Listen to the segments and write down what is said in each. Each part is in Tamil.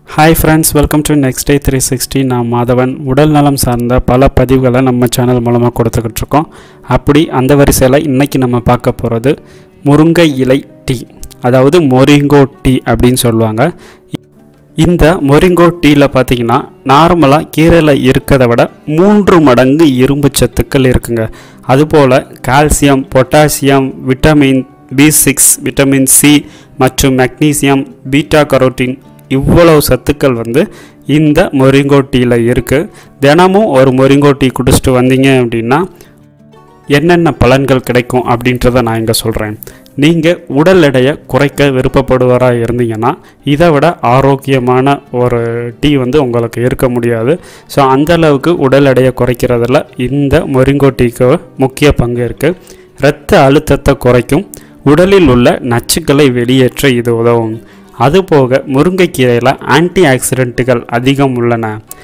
hi friends welcome to next day three sixty நான் மாதவன் உடல் நலம் சார்ந்த பல பதிவுகளை நம்ம சேனல் மூலமாக கொடுத்துக்கிட்டு இருக்கோம் அப்படி அந்த வரிசையில் இன்றைக்கி நம்ம பார்க்க போகிறது முருங்கை இலை டீ அதாவது மொரிங்கோ டீ அப்படின்னு சொல்லுவாங்க இந்த மொரிங்கோ டீயில் பார்த்தீங்கன்னா நார்மலாக கீரையில் இருக்கிறத விட மூன்று மடங்கு இரும்பு சத்துக்கள் இருக்குங்க அதுபோல் calcium potassium vitamin B six vitamin C மற்றும் மெக்னீசியம் பீட்டா கரோட்டின் இவ்வளவு சத்துக்கள் வந்து இந்த மொரிங்கோ டீயில் இருக்குது தினமும் ஒரு மொரிங்கோ டீ குடிச்சிட்டு வந்தீங்க அப்படின்னா என்னென்ன பலன்கள் கிடைக்கும் அப்படின்றத நான் இங்கே சொல்கிறேன் நீங்கள் உடல் எடையை குறைக்க விருப்பப்படுவராக இருந்தீங்கன்னா இதை விட ஆரோக்கியமான ஒரு டீ வந்து உங்களுக்கு இருக்க முடியாது ஸோ அந்த அளவுக்கு உடல் எடையை குறைக்கிறதுல இந்த மொரிங்கோ டீக்கு முக்கிய பங்கு இருக்குது இரத்த அழுத்தத்தை குறைக்கும் உடலில் உள்ள நச்சுக்களை வெளியேற்ற இது உதவும் அதுபோக முருங்கைக்கீரையில் ஆன்டி ஆக்சிடென்ட்டுகள் அதிகம் உள்ளன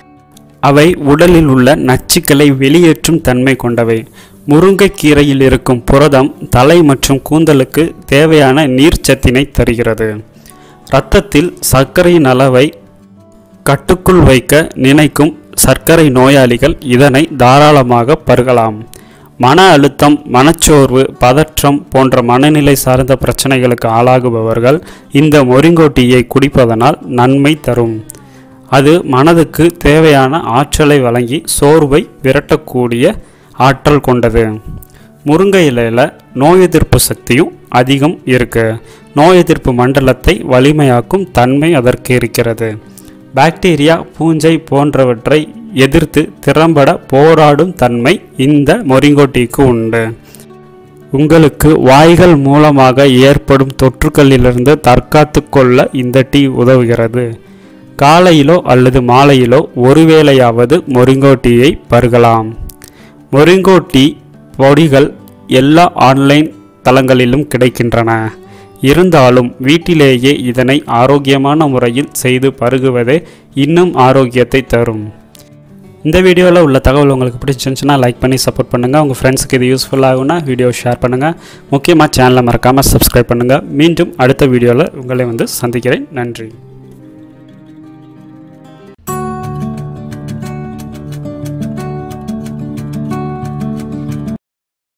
அவை உடலில் உள்ள நச்சுக்களை வெளியேற்றும் தன்மை கொண்டவை முருங்கைக்கீரையில் இருக்கும் புரதம் தலை மற்றும் கூந்தலுக்கு தேவையான நீர்ச்சத்தினை தருகிறது இரத்தத்தில் சர்க்கரையின் அளவை கட்டுக்குள் வைக்க நினைக்கும் சர்க்கரை நோயாளிகள் இதனை தாராளமாக பருகலாம் மன அழுத்தம் மனச்சோர்வு பதற்றம் போன்ற மனநிலை சார்ந்த பிரச்சனைகளுக்கு ஆளாகுபவர்கள் இந்த மொரிங்கோ டீயை குடிப்பதனால் நன்மை தரும் அது மனதுக்கு தேவையான ஆற்றலை வழங்கி சோர்வை விரட்டக்கூடிய ஆற்றல் கொண்டது முருங்கை இலையில் நோய் எதிர்ப்பு சக்தியும் அதிகம் இருக்கு நோய் எதிர்ப்பு மண்டலத்தை வலிமையாக்கும் தன்மை அதற்கு இருக்கிறது பாக்டீரியா பூஞ்சை போன்றவற்றை எதிர்த்து திறம்பட போராடும் தன்மை இந்த மொரிங்கோ டீக்கு உண்டு உங்களுக்கு வாய்கள் மூலமாக ஏற்படும் தொற்றுக்களிலிருந்து தற்காத்து கொள்ள இந்த டீ உதவுகிறது காலையிலோ அல்லது மாலையிலோ ஒருவேளையாவது மொரிங்கோ டீயை பருகலாம் மொரிங்கோ டீ பொடிகள் எல்லா ஆன்லைன் தளங்களிலும் கிடைக்கின்றன இருந்தாலும் வீட்டிலேயே இதனை ஆரோக்கியமான முறையில் செய்து பருகுவதே இன்னும் ஆரோக்கியத்தை தரும் இந்த வீடியோவில் உள்ள தகவல் உங்களுக்கு பிடிச்சிருந்துச்சுன்னா லைக் பண்ணி சப்போர்ட் பண்ணுங்கள் உங்கள் ஃப்ரெண்ட்ஸுக்கு இது யூஸ்ஃபுல் ஆகும்னா வீடியோ ஷேர் பண்ணுங்கள் முக்கியமாக சேனலை மறக்காமல் சப்ஸ்கிரைப் பண்ணுங்கள் மீண்டும் அடுத்த வீடியோவில் உங்களை வந்து சந்திக்கிறேன் நன்றி